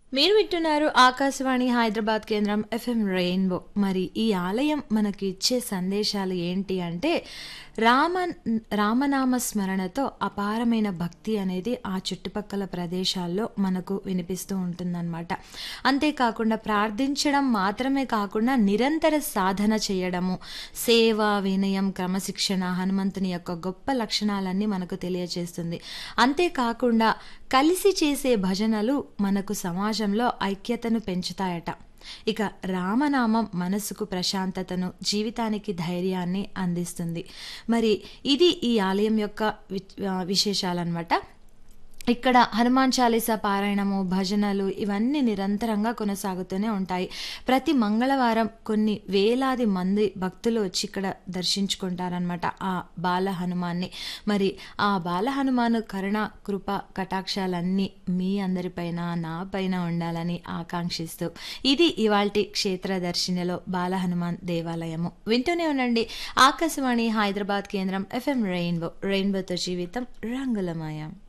మీరు వింటున్నారు ఆకాశవాణి హైదరాబాద్ కేంద్రం ఎఫ్ఎం రెయిన్బో మరి ఈ ఆలయం మనకి ఇచ్చే సందేశాలు ఏంటి అంటే రామ రామనామ స్మరణతో అపారమైన భక్తి అనేది ఆ చుట్టుపక్కల ప్రదేశాల్లో మనకు వినిపిస్తూ ఉంటుందన్నమాట అంతేకాకుండా ప్రార్థించడం మాత్రమే కాకుండా నిరంతర సాధన చేయడము సేవ వినయం క్రమశిక్షణ హనుమంతుని యొక్క గొప్ప లక్షణాలన్నీ మనకు తెలియజేస్తుంది అంతేకాకుండా కలిసి చేసే భజనలు మనకు సమాజంలో ఐక్యతను పెంచుతాయట ఇక రామనామం మనసుకు ప్రశాంతతను జీవితానికి ధైర్యాన్ని అందిస్తుంది మరి ఇది ఈ ఆలయం యొక్క విశేషాలన్నమాట ఇక్కడ హనుమాన్ చాలీసా పారాయణము భజనలు ఇవన్నీ నిరంతరంగా కొనసాగుతూనే ఉంటాయి ప్రతి మంగళవారం కొన్ని వేలాది మంది భక్తులు వచ్చి ఇక్కడ దర్శించుకుంటారనమాట ఆ బాల హనుమాన్ని మరి ఆ బాల హనుమాను కరుణ కృప కటాక్షాలన్నీ మీ అందరిపైన నా పైన ఉండాలని ఆకాంక్షిస్తూ ఇది ఇవాల్టి క్షేత్ర దర్శినిలో బాల హనుమాన్ దేవాలయము వింటూనే ఉండండి ఆకాశవాణి హైదరాబాద్ కేంద్రం ఎఫ్ఎం రెయిన్బో రెయిన్బోతో జీవితం రంగులమయం